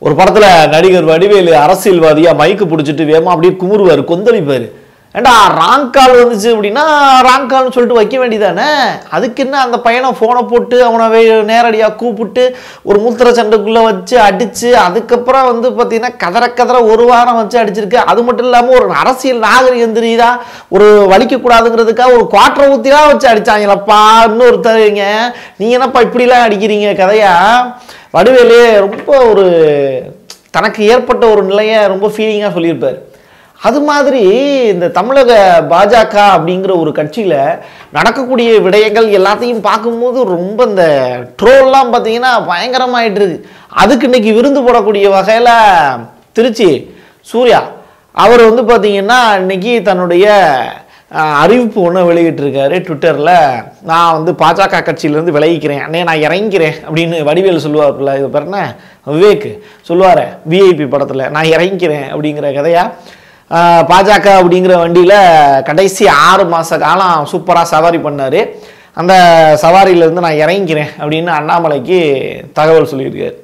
ஒரு படத்துல நடிகர் வடிவேலு அரசியல்வாதியா மைக்கு பிடிச்சிட்டு வேகமா அப்படியே குமுறுவாரு கொந்தளிப்பாரு ஏண்டா ராங் கால் வந்துச்சு அப்படின்னா ராங் கால்னு சொல்லிட்டு வைக்க வேண்டியதானே அதுக்கு என்ன அந்த பையனை ஃபோனை போட்டு அவனை வே- நேரடியா கூப்பிட்டு ஒரு மூத்திர சண்டைக்குள்ள வச்சு அடிச்சு அதுக்கப்புறம் வந்து பார்த்தீங்கன்னா கதற கதற ஒரு வாரம் வச்சு அடிச்சிருக்கு அது மட்டும் இல்லாமல் ஒரு அரசியல் நாகரிகம் தெரியுதா ஒரு வலிக்கக்கூடாதுங்கிறதுக்காக ஒரு குவாட்டரை ஊற்றிலாம் வச்சு அடிச்சாங்களப்பா இன்னொருத்தருங்க நீங்க என்னப்பா இப்படிலாம் அடிக்கிறீங்க கதையா வடிவேலு ரொம்ப ஒரு தனக்கு ஏற்பட்ட ஒரு நிலையை ரொம்ப ஃபீலிங்காக சொல்லியிருப்பார் அது மாதிரி இந்த தமிழக பாஜக அப்படிங்கிற ஒரு கட்சியில் நடக்கக்கூடிய விடயங்கள் எல்லாத்தையும் பார்க்கும்போது ரொம்ப இந்த ட்ரோல்லாம் பார்த்தீங்கன்னா பயங்கரமாயிட்டு இருக்கு அதுக்கு இன்னைக்கு விருந்து போடக்கூடிய வகையில் திருச்சி சூர்யா அவர் வந்து பார்த்தீங்கன்னா இன்னைக்கு தன்னுடைய அஹ், அறிவிப்பு ஒன்று வெளியிட்டிருக்காரு ட்விட்டரில் நான் வந்து பாஜக கட்சியிலேருந்து விலகிக்கிறேன் அண்ணே நான் இறங்கிக்கிறேன் அப்படின்னு வடிவேல் சொல்லுவார்ல இது பேர் என்ன விவேக் சொல்லுவார் விஐபி படத்தில் நான் இறங்கிக்கிறேன் அப்படிங்கிற கதையா அஹ், பாஜக அப்படிங்கிற வண்டியில் கடைசி ஆறு மாத காலம் சூப்பராக சவாரி பண்ணார் அந்த சவாரியிலேருந்து நான் இறங்கிக்கிறேன் அப்படின்னு அண்ணாமலைக்கு தகவல் சொல்லியிருக்காரு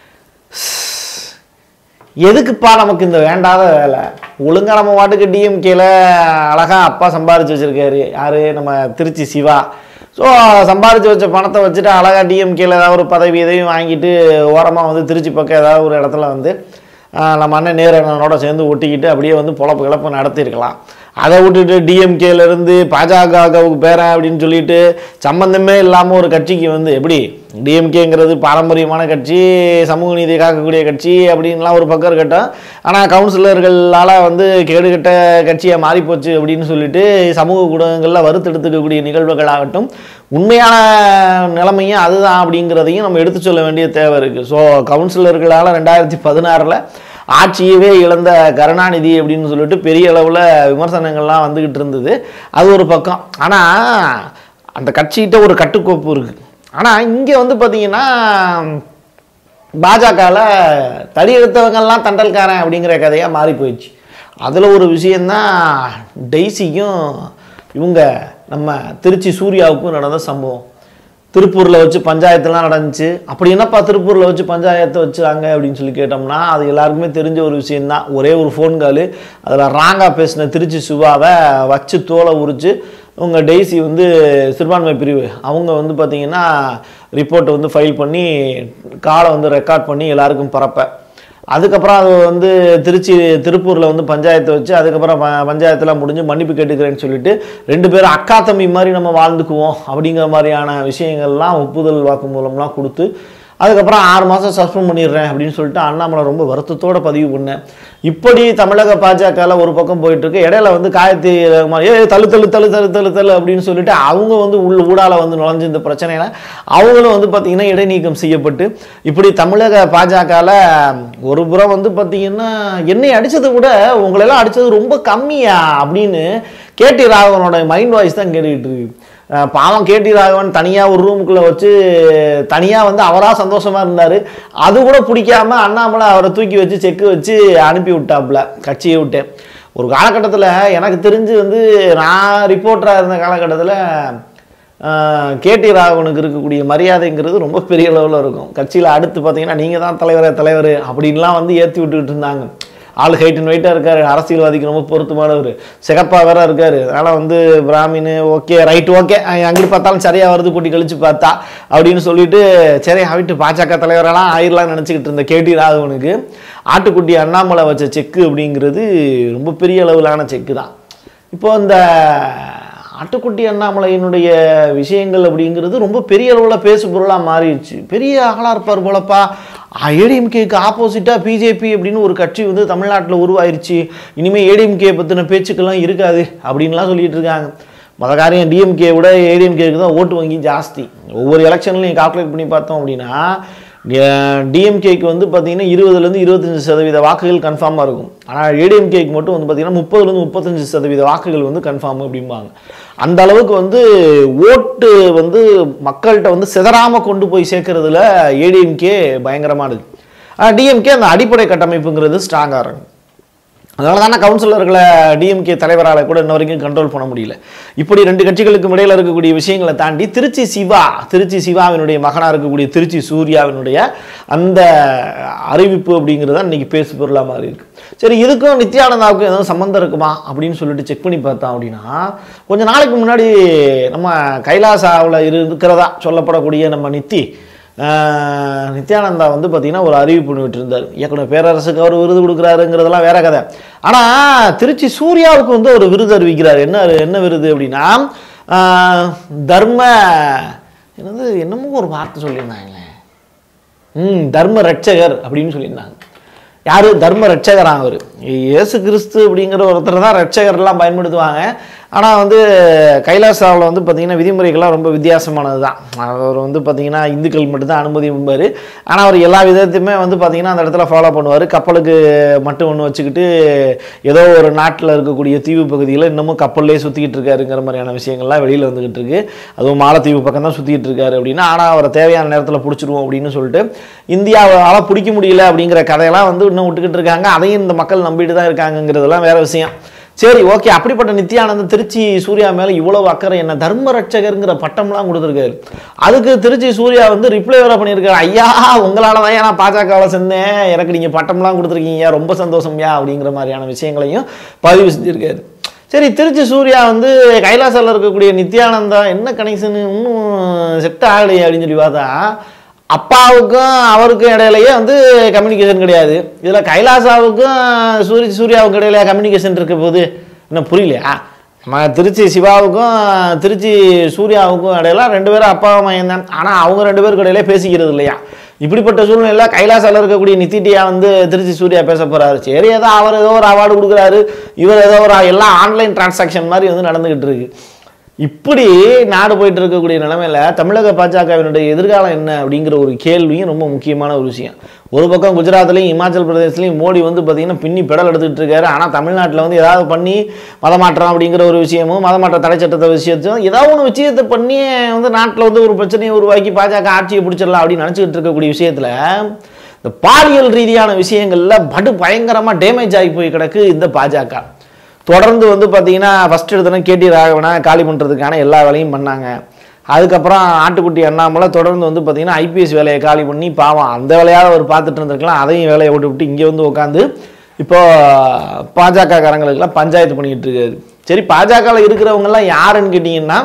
எதுக்குப்பா நமக்கு இந்த வேண்டாத வேலை ஒழுங்கா நம்ம வாட்டுக்கு டிஎம்கேல அழகா அப்பா சம்பாரிச்சு வச்சிருக்காரு யாரு நம்ம திருச்சி சிவா ஸோ சம்பாரிச்சு வச்ச பணத்தை வச்சுட்டு அழகா டிஎம்கேல ஏதாவது ஒரு பதவி எதையும் வாங்கிட்டு ஓரமாக வந்து திருச்சி பக்கம் ஏதாவது ஒரு இடத்துல வந்து ஆஹ், நம்ம அண்ணன் நேரு அண்ணனோட சேர்ந்து ஒட்டிக்கிட்டு அப்படியே வந்து பொழப்பு கிளப்பு நடத்தியிருக்கலாம் அதை விட்டுட்டு டிஎம்கேல இருந்து பாஜகவுக்கு பேரன் அப்படின்னு சொல்லிட்டு சம்பந்தமே இல்லாமல் ஒரு கட்சிக்கு வந்து எப்படி டிஎம்கேங்கிறது பாரம்பரியமான கட்சி சமூக நீதி காக்கக்கூடிய கட்சி அப்படின்லாம் ஒரு பக்கம் இருக்கட்டும் ஆனால் கவுன்சிலர்களால் வந்து கேடுகட்ட கட்சியாக மாறிப்போச்சு அப்படின்னு சொல்லிட்டு சமூக ஊடகங்களில் வறுத்தெடுத்துக்கக்கூடிய நிகழ்வுகள் ஆகட்டும் உண்மையான நிலைமையும் அதுதான் அப்படிங்கிறதையும் நம்ம எடுத்து சொல்ல வேண்டிய தேவை இருக்குது ஸோ கவுன்சிலர்களால் ரெண்டாயிரத்தி பதினாறில் ஆட்சியவே இழந்த கருணாநிதி அப்படின்னு சொல்லிட்டு பெரிய அளவில் விமர்சனங்கள்லாம் வந்துக்கிட்டு இருந்தது அது ஒரு பக்கம் ஆனால் அந்த கட்சிகிட்ட ஒரு கட்டுக்கோப்பு இருக்குது ஆனால் இங்கே வந்து பார்த்தீங்கன்னா பாஜகவில் தடி எடுத்தவங்கெல்லாம் தண்டல்காரன் அப்படிங்கிற கதையாக மாறி போயிடுச்சு அதில் ஒரு விஷயந்தான் டெய்ஸிக்கும் இவங்க நம்ம திருச்சி சூர்யாவுக்கும் நடந்த சம்பவம் திருப்பூரில் வச்சு பஞ்சாயத்துலாம் நடந்துச்சு அப்படி என்னப்பா திருப்பூரில் வச்சு பஞ்சாயத்தை வச்சுறாங்க அப்படின்னு சொல்லி கேட்டோம்னா அது எல்லாருக்குமே தெரிஞ்ச ஒரு விஷயந்தான் ஒரே ஒரு ஃபோன் காலு அதில் ராங்காக பேசின திருச்சி சுபாவை வச்சு தோலை உரிச்சு உங்க டெய்ஸி வந்து சிறுபான்மை பிரிவு அவங்க வந்து பார்த்தீங்கன்னா ரிப்போர்ட்டை வந்து ஃபைல் பண்ணி காலை வந்து ரெக்கார்ட் பண்ணி எல்லாருக்கும் பரப்ப அதுக்கப்புறம் அது வந்து திருச்சி திருப்பூரில் வந்து பஞ்சாயத்தை வச்சு அதுக்கப்புறம் ப பஞ்சாயத்துலாம் முடிஞ்சு மன்னிப்பு கேட்டுக்கிறேன்னு சொல்லிட்டு ரெண்டு பேரும் அக்கா தம்பி மாதிரி நம்ம வாழ்ந்துக்குவோம் அப்படிங்கிற மாதிரியான விஷயங்கள்லாம் ஒப்புதல் வாக்குமூலம்லாம் கொடுத்து அதுக்கப்புறம் ஆறு மாதம் சஸ்பெண்ட் பண்ணிடுறேன் அப்படின்னு சொல்லிட்டு அண்ணாமலை ரொம்ப வருத்தத்தோட பதிவு பண்ணேன் இப்படி தமிழக பாஜகவில் ஒரு பக்கம் போயிட்டு இருக்கு இடையில வந்து காயத்ரி ரகுமான் ஏ தள்ளு தள்ளு தள்ளு தள்ளு தள்ளு தள்ளு அப்படின்னு சொல்லிட்டு அவங்க வந்து உள்ள ஊடால வந்து நுழைஞ்சு இந்த பிரச்சனையில அவங்களும் வந்து பார்த்தீங்கன்னா இடைநீக்கம் செய்யப்பட்டு இப்படி தமிழக பாஜகவில் ஒரு புறம் வந்து பார்த்தீங்கன்னா என்னை அடிச்சதை விட உங்களெல்லாம் அடிச்சது ரொம்ப கம்மியா அப்படின்னு கேடி ராகவனோட மைண்ட் வாய்ஸ் தான் கேட்டுக்கிட்டு இருக்கு அஹ் பாவம் கேடி ராகவன் தனியாக ஒரு ரூமுக்குள்ளே வச்சு தனியாக வந்து அவராக சந்தோஷமாக இருந்தார் அது கூட பிடிக்காம அண்ணாமலை அவரை தூக்கி வச்சு செக்கு வச்சு அனுப்பி விட்டாப்புல கட்சியை விட்டு ஒரு காலகட்டத்தில் எனக்கு தெரிஞ்சு வந்து நான் ரிப்போர்ட்டராக இருந்த காலகட்டத்தில் கேடி ராகவனுக்கு இருக்கக்கூடிய மரியாதைங்கிறது ரொம்ப பெரிய அளவில் இருக்கும் கட்சியில் அடுத்து பார்த்தீங்கன்னா நீங்கள் தான் தலைவரே தலைவர் அப்படின்லாம் வந்து ஏற்றி விட்டுக்கிட்டு இருந்தாங்க ஆள் ஹைட் அண்ட் வெயிட்டாக இருக்காரு அரசியல்வாதிக்கு ரொம்ப பொருத்தமானவர் சிகப்பாக வேற இருக்காரு அதனால் வந்து பிராமின் ஓகே ரைட் ஓகே அங்கிட்டு பார்த்தாலும் சரியாக வருது கூட்டி கழிச்சு பார்த்தா அப்படின்னு சொல்லிட்டு சரி ஆகிட்டு பாஜக தலைவரெல்லாம் ஆயிரலாம் நினச்சிக்கிட்டு இருந்த கேடி ராகவனுக்கு ஆட்டுக்குட்டி அண்ணாமலை வச்ச செக்கு அப்படிங்கிறது ரொம்ப பெரிய அளவிலான செக்கு தான் இப்போ இந்த ஆட்டுக்குட்டி அண்ணாமலையினுடைய விஷயங்கள் அப்படிங்கிறது ரொம்ப பெரிய அளவில் பேசு பொருளாக மாறிடுச்சு பெரிய ஆளாக இருப்பார் போலப்பா ஏடிஎம்கேக்கு ஆப்போசிட்டாக பிஜேபி அப்படின்னு ஒரு கட்சி வந்து தமிழ்நாட்டில் உருவாயிருச்சு இனிமேல் ஏடிஎம்கே பற்றின பேச்சுக்கெல்லாம் இருக்காது அப்படின்லாம் சொல்லிட்டு இருக்காங்க மொத காரியம் டிஎம்கே விட ஏடிஎம்கேக்கு தான் ஓட்டு வங்கி ஜாஸ்தி ஒவ்வொரு எலெக்ஷன்லையும் கால்குலேட் பண்ணி பார்த்தோம் அப்படின்னா டிஎம்கேக்கு வந்து பார்த்தீங்கன்னா இருபதுலேருந்து இருபத்தஞ்சி சதவீத வாக்குகள் கன்ஃபார்மாக இருக்கும் ஆனால் ஏடிஎம்கேக்கு மட்டும் வந்து பார்த்தீங்கன்னா முப்பதுலேருந்து முப்பத்தஞ்சு சதவீத வாக்குகள் வந்து கன்ஃபார்ம் அப்படிம்பாங்க அந்த அளவுக்கு வந்து ஓட்டு வந்து மக்கள்கிட்ட வந்து சிதறாமல் கொண்டு போய் சேர்க்கறதுல ஏடிஎம்கே பயங்கரமானது டிஎம்கே அந்த அடிப்படை கட்டமைப்புங்கிறது ஸ்ட்ராங்காக இருக்கும் அதனால தானே கவுன்சிலர்களை டிஎம்கே தலைவரால் கூட இன்ன வரைக்கும் கண்ட்ரோல் பண்ண முடியல இப்படி ரெண்டு கட்சிகளுக்கும் இடையில இருக்கக்கூடிய விஷயங்களை தாண்டி திருச்சி சிவா திருச்சி சிவாவினுடைய மகனாக இருக்கக்கூடிய திருச்சி சூர்யாவினுடைய அந்த அறிவிப்பு அப்படிங்கிறது தான் இன்னைக்கு பேசு பொருளாக மாறி இருக்கு சரி இதுக்கும் நித்யானந்தாவுக்கும் எதுவும் சம்மந்தம் இருக்குமா அப்படின்னு சொல்லிட்டு செக் பண்ணி பார்த்தோம் அப்படின்னா கொஞ்ச நாளைக்கு முன்னாடி நம்ம கைலாசாவில் இருக்கிறதா சொல்லப்படக்கூடிய நம்ம நித்தி ஆஹ் நித்யானந்தா வந்து பார்த்தீங்கன்னா ஒரு அறிவிப்பு விட்டுருந்தார் இயக்குனர் பேரரசுக்கு அவர் விருது கொடுக்குறாருங்கிறதெல்லாம் வேற கதை ஆனால் திருச்சி சூர்யாவுக்கு வந்து ஒரு விருது அறிவிக்கிறார் என்ன என்ன விருது அப்படின்னா ஆஹ் தர்ம என்னது என்னமோ ஒரு வார்த்தை சொல்லியிருந்தாங்களே ம் தர்ம ரட்சகர் அப்படின்னு சொல்லியிருந்தாங்க யார் தர்ம ரட்சகரா அவர் இயேசு கிறிஸ்து அப்படிங்கிற ஒருத்தர் தான் ரட்சகர்லாம் பயன்படுத்துவாங்க ஆனால் வந்து கைலாசாவில் வந்து பார்த்திங்கன்னா விதிமுறைகள்லாம் ரொம்ப வித்தியாசமானது தான் அவர் வந்து பார்த்திங்கன்னா இந்துக்கள் மட்டும்தான் அனுமதி உண்பார் ஆனால் அவர் எல்லா விதத்தையுமே வந்து பார்த்திங்கன்னா அந்த இடத்துல ஃபாலோ பண்ணுவார் கப்பலுக்கு மட்டும் ஒன்று வச்சுக்கிட்டு ஏதோ ஒரு நாட்டில் இருக்கக்கூடிய தீவு பகுதியில் இன்னமும் கப்பல்லே சுற்றிக்கிட்டு இருக்காருங்கிற மாதிரியான விஷயங்கள்லாம் வெளியில் வந்துக்கிட்டு இருக்கு அதுவும் மாலத்தீவு பக்கம் தான் சுற்றிக்கிட்டு இருக்காரு அப்படின்னா ஆனால் அவரை தேவையான நேரத்தில் பிடிச்சிருவோம் அப்படின்னு சொல்லிட்டு இந்தியாவால் பிடிக்க முடியல அப்படிங்கிற கதையெல்லாம் வந்து இன்னும் விட்டுக்கிட்டு இருக்காங்க அதையும் இந்த மக்கள் நம்பிட்டு தான் இருக்காங்கங்கிறதெல்லாம் வேற விஷயம் சரி ஓகே அப்படிப்பட்ட நித்யானந்தன் திருச்சி சூர்யா மேலே இவ்வளவு அக்கறை என்ன தர்ம ரட்சகருங்கிற பட்டம்லாம் கொடுத்துருக்காரு அதுக்கு திருச்சி சூர்யா வந்து ரிப்ளை வேற பண்ணியிருக்காரு ஐயா உங்களால தான் நான் பாஜகவில் செஞ்சேன் எனக்கு நீங்கள் பட்டம்லாம் கொடுத்துருக்கீங்க ரொம்ப சந்தோஷம்யா அப்படிங்கிற மாதிரியான விஷயங்களையும் பதிவு செஞ்சுருக்காரு சரி திருச்சி சூர்யா வந்து கைலாசாவில் இருக்கக்கூடிய நித்யானந்தா என்ன கனெக்ஷன் இன்னும் செட் ஆகலையே அப்படின்னு சொல்லி பார்த்தா அப்பாவுக்கும் அவருக்கும் இடையிலயே வந்து கம்யூனிகேஷன் கிடையாது இதில் கைலாசாவுக்கும் சூரிய சூர்யாவுக்கும் இடையில கம்யூனிகேஷன் இருக்க போது இன்னும் புரியலையா நம்ம திருச்சி சிவாவுக்கும் திருச்சி சூர்யாவுக்கும் இடையில ரெண்டு பேரும் அப்பா மையம் தான் ஆனால் அவங்க ரெண்டு பேருக்கு இடையில பேசிக்கிறது இல்லையா இப்படிப்பட்ட சூழ்நிலையில கைலாசால இருக்கக்கூடிய நித்திட்டியா வந்து திருச்சி சூர்யா பேச போறாரு சரி ஏதோ அவர் ஏதோ ஒரு அவார்டு கொடுக்குறாரு இவர் ஏதோ ஒரு எல்லாம் ஆன்லைன் டிரான்சாக்ஷன் மாதிரி வந்து நடந்துகிட்டு இருக்கு இப்படி நாடு போயிட்டு இருக்கக்கூடிய நிலைமையில தமிழக பாஜகவினுடைய எதிர்காலம் என்ன அப்படிங்கிற ஒரு கேள்வியும் ரொம்ப முக்கியமான ஒரு விஷயம் ஒரு பக்கம் குஜராத்லையும் இமாச்சல் பிரதேசலையும் மோடி வந்து பார்த்தீங்கன்னா பின்னி பெடல் எடுத்துக்கிட்டு இருக்காரு ஆனால் தமிழ்நாட்டில் வந்து ஏதாவது பண்ணி மதமாற்றம் அப்படிங்கிற ஒரு விஷயமும் மதமாற்ற தடை சட்டத்தை விஷயத்தையும் ஏதாவது ஒன்று விஷயத்தை பண்ணி வந்து நாட்டில் வந்து ஒரு பிரச்சனையை உருவாக்கி பாஜக ஆட்சியை பிடிச்சிடலாம் அப்படின்னு நினச்சிக்கிட்டு இருக்கக்கூடிய விஷயத்தில் இந்த பாலியல் ரீதியான விஷயங்கள்ல படு பயங்கரமாக டேமேஜ் ஆகி போய் கிடக்கு இந்த பாஜக தொடர்ந்து வந்து பார்த்தீங்கன்னா ஃபஸ்ட் எடுத்தோன்னே கேடி ராகவனை காலி பண்ணுறதுக்கான எல்லா வேலையும் பண்ணாங்க அதுக்கப்புறம் ஆட்டுக்குட்டி அண்ணாமலை தொடர்ந்து வந்து பார்த்தீங்கன்னா ஐபிஎஸ் வேலையை காலி பண்ணி பாவம் அந்த வேலையாவது அவர் பார்த்துட்டு இருந்திருக்கலாம் அதையும் வேலையை விட்டு விட்டு இங்கே வந்து உட்காந்து இப்போ பாஜக காரங்களுக்கெல்லாம் பஞ்சாயத்து பண்ணிக்கிட்டு இருக்காரு சரி பாஜகவில் இருக்கிறவங்கெல்லாம் யாருன்னு கேட்டிங்கன்னா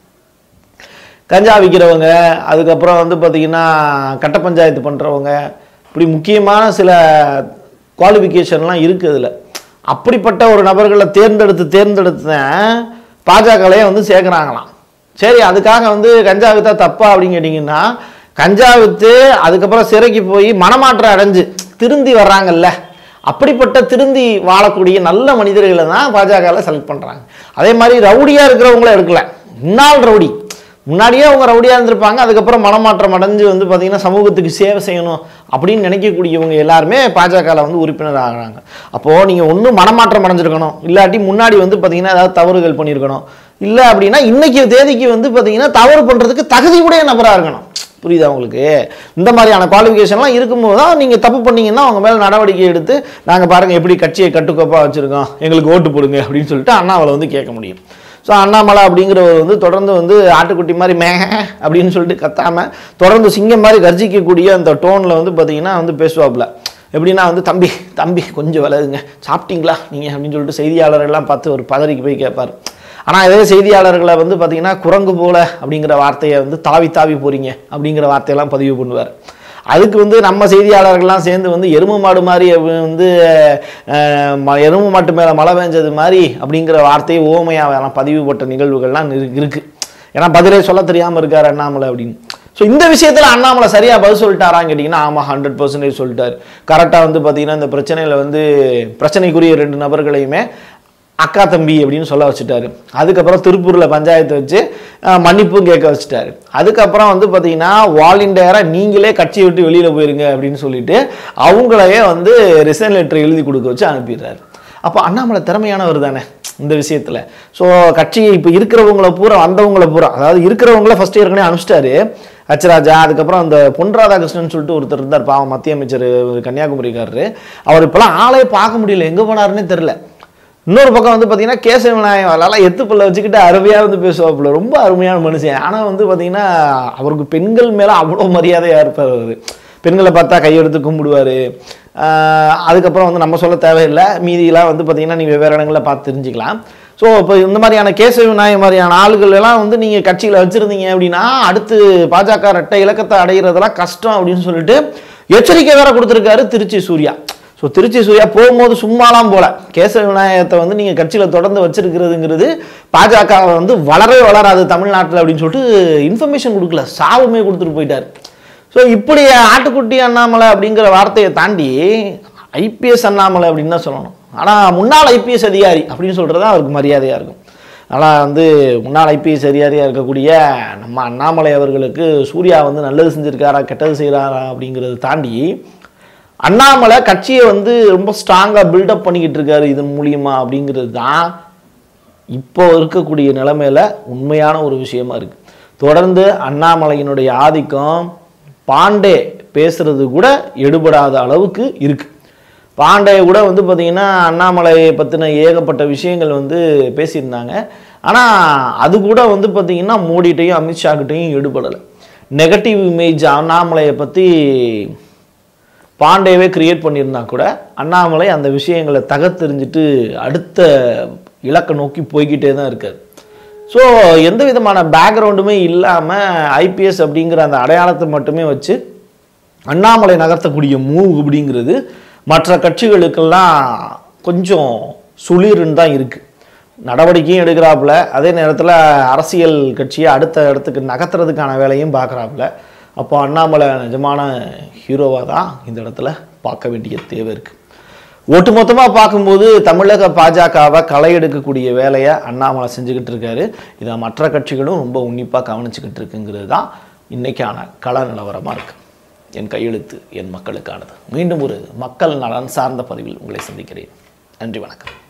கஞ்சா விற்கிறவங்க அதுக்கப்புறம் வந்து பார்த்திங்கன்னா கட்ட பஞ்சாயத்து பண்ணுறவங்க இப்படி முக்கியமான சில குவாலிஃபிகேஷன்லாம் இருக்குது அதில் அப்படிப்பட்ட ஒரு நபர்களை தேர்ந்தெடுத்து தேர்ந்தெடுத்து தான் பாஜகலையே வந்து சேர்க்குறாங்களாம் சரி அதுக்காக வந்து கஞ்சா வித்தா தப்பா அப்படின்னு கேட்டிங்கன்னா கஞ்சா வித்து அதுக்கப்புறம் சிறைக்கு போய் மனமாற்றம் அடைஞ்சு திருந்தி வர்றாங்கல்ல அப்படிப்பட்ட திருந்தி வாழக்கூடிய நல்ல மனிதர்களை தான் பாஜகவில் செலக்ட் பண்ணுறாங்க அதே மாதிரி ரவுடியாக இருக்கிறவங்கள எடுக்கல இந்நாள் ரவுடி முன்னாடியே அவங்க ரவுடியாக இருந்திருப்பாங்க அதுக்கப்புறம் மனமாற்றம் அடைஞ்சு வந்து பார்த்திங்கன்னா சமூகத்துக்கு சேவை செய்யணும் அப்படின்னு நினைக்கக்கூடியவங்க எல்லாருமே பாஜகவில் வந்து உறுப்பினர் ஆகிறாங்க அப்போது நீங்கள் ஒன்றும் மனமாற்றம் அடைஞ்சிருக்கணும் இல்லாட்டி முன்னாடி வந்து பார்த்திங்கன்னா ஏதாவது தவறுகள் பண்ணியிருக்கணும் இல்லை அப்படின்னா இன்னைக்கு தேதிக்கு வந்து பார்த்திங்கன்னா தவறு பண்ணுறதுக்கு தகுதி உடைய நபராக இருக்கணும் புரியுதா உங்களுக்கு இந்த மாதிரியான குவாலிஃபிகேஷன்லாம் இருக்கும்போது தான் நீங்கள் தப்பு பண்ணீங்கன்னா அவங்க மேலே நடவடிக்கை எடுத்து நாங்கள் பாருங்கள் எப்படி கட்சியை கட்டுக்கோப்பாக வச்சுருக்கோம் எங்களுக்கு ஓட்டு போடுங்க அப்படின்னு சொல்லிட்டு அண்ணாவளை வந்து கேட்க முடியும் ஸோ அண்ணாமலை அப்படிங்கிறவர் வந்து தொடர்ந்து வந்து ஆட்டுக்குட்டி மாதிரி மே அப்படின்னு சொல்லிட்டு கத்தாமல் தொடர்ந்து சிங்கம் மாதிரி கர்ஜிக்கக்கூடிய அந்த டோனில் வந்து பார்த்தீங்கன்னா வந்து பேசுவாப்புல எப்படின்னா வந்து தம்பி தம்பி கொஞ்சம் விலகுங்க சாப்பிட்டீங்களா நீங்கள் அப்படின்னு சொல்லிட்டு செய்தியாளர்கள்லாம் பார்த்து ஒரு பதறிக்கு போய் கேட்பார் ஆனால் இதே செய்தியாளர்களை வந்து பார்த்தீங்கன்னா குரங்கு போல அப்படிங்கிற வார்த்தையை வந்து தாவி தாவி போறீங்க அப்படிங்கிற வார்த்தையெல்லாம் பதிவு பண்ணுவார் அதுக்கு வந்து நம்ம செய்தியாளர்கள்லாம் சேர்ந்து வந்து எருமை மாடு மாதிரி வந்து அஹ், ம- எருமை மாட்டு மேலே மழை பெஞ்சது மாதிரி அப்படிங்கிற வார்த்தையை ஓமையாக பதிவு போட்ட நிகழ்வுகள்லாம் இருக்கு இருக்கு ஏன்னா பதிலே சொல்ல தெரியாமல் இருக்கார் அண்ணாமலை அப்படின்னு ஸோ இந்த விஷயத்தில் அண்ணாமலை சரியாக பதில் சொல்லிட்டாரான்னு கேட்டிங்கன்னா ஆமாம் ஹண்ட்ரட் பர்சன்டேஜ் சொல்லிட்டாரு கரெக்டாக வந்து பார்த்தீங்கன்னா இந்த பிரச்சனையில் வந்து பிரச்சனைக்குரிய ரெண்டு நபர்களையுமே அக்கா தம்பி அப்படின்னு சொல்ல வச்சுட்டாரு அதுக்கப்புறம் திருப்பூரில் பஞ்சாயத்து வச்சு அஹ், மன்னிப்பும் கேட்க வச்சுட்டாரு அதுக்கப்புறம் வந்து பார்த்தீங்கன்னா வாலண்டியராக நீங்களே கட்சியை விட்டு வெளியில் போயிருங்க அப்படின்னு சொல்லிட்டு அவங்களையே வந்து ரிசைன் லெட்டர் எழுதி கொடுக்க வச்சு அனுப்பிடுறாரு அப்போ அண்ணாமலை திறமையானவர் தானே இந்த விஷயத்தில் ஸோ கட்சி இப்போ இருக்கிறவங்கள பூரா வந்தவங்கள பூரா அதாவது இருக்கிறவங்கள ஃபஸ்ட்டு ஏற்கனவே அனுப்பிச்சிட்டாரு ஹச் ராஜா அதுக்கப்புறம் அந்த பொன் ராதாகிருஷ்ணன் சொல்லிட்டு ஒருத்தர் இருந்தார் பாவம் மத்திய அமைச்சர் கன்னியாகுமரிக்காரரு அவர் இப்போலாம் ஆளே பார்க்க முடியல எங்கே போனாருன்னே தெரில இன்னொரு பக்கம் வந்து பார்த்தீங்கன்னா கேசவ விநாயகம் அதெல்லாம் எத்துப்பில் வச்சுக்கிட்டு அருமையாக வந்து பேசுவாப்புல ரொம்ப அருமையான மனுஷன் ஆனால் வந்து பார்த்தீங்கன்னா அவருக்கு பெண்கள் மேலே அவ்வளோ மரியாதையாக இருப்பார் அவர் பெண்களை பார்த்தா கையெடுத்து கும்பிடுவார் அதுக்கப்புறம் வந்து நம்ம சொல்ல தேவையில்லை மீதியெல்லாம் வந்து பார்த்தீங்கன்னா நீங்கள் வெவ்வேறு இடங்களில் பார்த்து தெரிஞ்சுக்கலாம் ஸோ இப்போ இந்த மாதிரியான கேசவ விநாயகம் மாதிரியான ஆளுகள் எல்லாம் வந்து நீங்கள் கட்சியில் வச்சுருந்தீங்க அப்படின்னா அடுத்து பாஜக ரெட்டை இலக்கத்தை அடைகிறதெல்லாம் கஷ்டம் அப்படின்னு சொல்லிட்டு எச்சரிக்கை வேற கொடுத்துருக்காரு திருச்சி சூர்யா ஸோ திருச்சி சூர்யா போகும்போது சும்மாலாம் போல கேசவ விநாயகத்தை வந்து நீங்கள் கட்சியில் தொடர்ந்து வச்சிருக்கிறதுங்கிறது பாஜக வந்து வளரவே வளராது தமிழ்நாட்டில் அப்படின்னு சொல்லிட்டு இன்ஃபர்மேஷன் கொடுக்கல சாவுமே கொடுத்துட்டு போயிட்டார் ஸோ இப்படி ஆட்டுக்குட்டி அண்ணாமலை அப்படிங்கிற வார்த்தையை தாண்டி ஐபிஎஸ் அண்ணாமலை அப்படின்னு தான் சொல்லணும் ஆனால் முன்னாள் ஐபிஎஸ் அதிகாரி அப்படின்னு சொல்கிறது தான் அவருக்கு மரியாதையாக இருக்கும் ஆனால் வந்து முன்னாள் ஐபிஎஸ் அதிகாரியாக இருக்கக்கூடிய நம்ம அண்ணாமலை அவர்களுக்கு சூர்யா வந்து நல்லது செஞ்சிருக்காரா கெட்டது செய்கிறாரா அப்படிங்கிறத தாண்டி அண்ணாமலை கட்சியை வந்து ரொம்ப ஸ்ட்ராங்காக பில்டப் பண்ணிக்கிட்டு இருக்காரு இதன் மூலியமா அப்படிங்கிறது தான் இப்போ இருக்கக்கூடிய நிலைமையில உண்மையான ஒரு விஷயமா இருக்கு தொடர்ந்து அண்ணாமலையினுடைய ஆதிக்கம் பாண்டே பேசுறது கூட எடுபடாத அளவுக்கு இருக்கு பாண்டே கூட வந்து பார்த்தீங்கன்னா அண்ணாமலையை பற்றின ஏகப்பட்ட விஷயங்கள் வந்து பேசியிருந்தாங்க ஆனால் அது கூட வந்து பார்த்தீங்கன்னா மோடிட்டையும் அமித்ஷாக்கிட்டையும் எடுபடலை நெகட்டிவ் இமேஜ் அண்ணாமலையை பற்றி பாண்டேவே கிரியேட் பண்ணியிருந்தா கூட அண்ணாமலை அந்த விஷயங்களை தகத்தெறிஞ்சிட்டு அடுத்த இலக்கை நோக்கி போய்கிட்டே தான் இருக்காரு ஸோ எந்த விதமான பேக்ரவுண்டுமே இல்லாமல் ஐபிஎஸ் அப்படிங்கிற அந்த அடையாளத்தை மட்டுமே வச்சு அண்ணாமலை நகர்த்தக்கூடிய மூவ் அப்படிங்கிறது மற்ற கட்சிகளுக்கெல்லாம் கொஞ்சம் சுளிர்ன்னு தான் இருக்குது நடவடிக்கையும் எடுக்கிறாப்புல அதே நேரத்தில் அரசியல் கட்சியை அடுத்த இடத்துக்கு நகர்த்துறதுக்கான வேலையும் பார்க்குறாப்புல அப்போ அண்ணாமலை நிஜமான ஹீரோவாக தான் இந்த இடத்துல பார்க்க வேண்டிய தேவை இருக்குது ஒட்டுமொத்தமாக பார்க்கும்போது தமிழக பாஜகவை களை எடுக்கக்கூடிய வேலையை அண்ணாமலை செஞ்சுக்கிட்டு இருக்காரு இதை மற்ற கட்சிகளும் ரொம்ப உன்னிப்பாக கவனிச்சுக்கிட்டு இருக்குங்கிறது தான் இன்னைக்கான கள நிலவரமாக இருக்குது என் கையெழுத்து என் மக்களுக்கானது மீண்டும் ஒரு மக்கள் நலன் சார்ந்த பதிவில் உங்களை சந்திக்கிறேன் நன்றி வணக்கம்